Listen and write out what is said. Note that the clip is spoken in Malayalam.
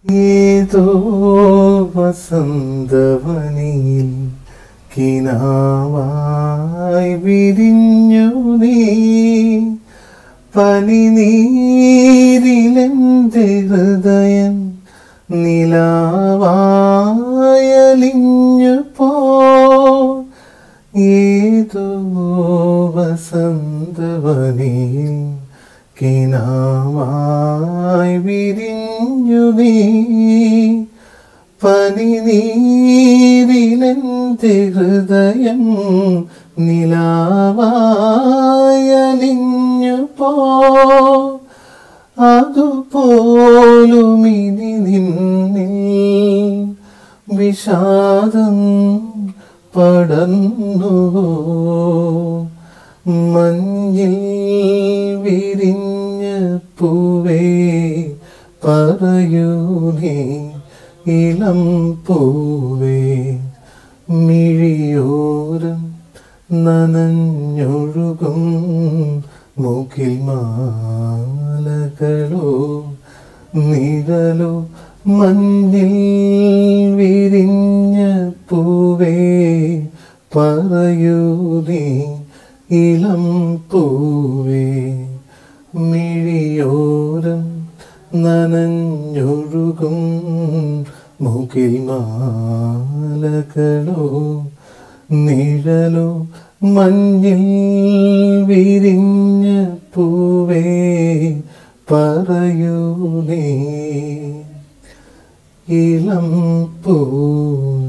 ഏതോ വസന്തവനിയിൽ കിനാവായി വിരിഞ്ഞു നീ പനിനീരിലെന്റെ ഹൃദയം നിലാവായലിഞ്ഞു പോ ഏതോ വസന്തവനിയിൽ കിനാവായി വിരിഞ്ഞു നീ പനിനീരിലെന്റെ ഹൃദയം നിലാവായലിഞ്ഞു പോ അതുപോലുമിനി നിന്നിൽ വിഷാദം പടർന്നുവോ മഞ്ഞിൽ വിരിഞ്ഞ പൂവേ പറയൂ നീ ഇളം പൂവേ മിഴിയോരം നനഞ്ഞൊഴുകും മുകിൽ മാലകളോ നിഴലോ മഞ്ഞിൽ വിരിഞ്ഞ പൂവേ പറയൂ നീ ഇളം പൂവേ മിഴിയോരം നനഞ്ഞൊഴുകും മുകിൽ മാലകളോ നിഴലോ മഞ്ഞിൽ വിരിഞ്ഞ പൂവേ പറയൂ നീ ഇളം പൂവേ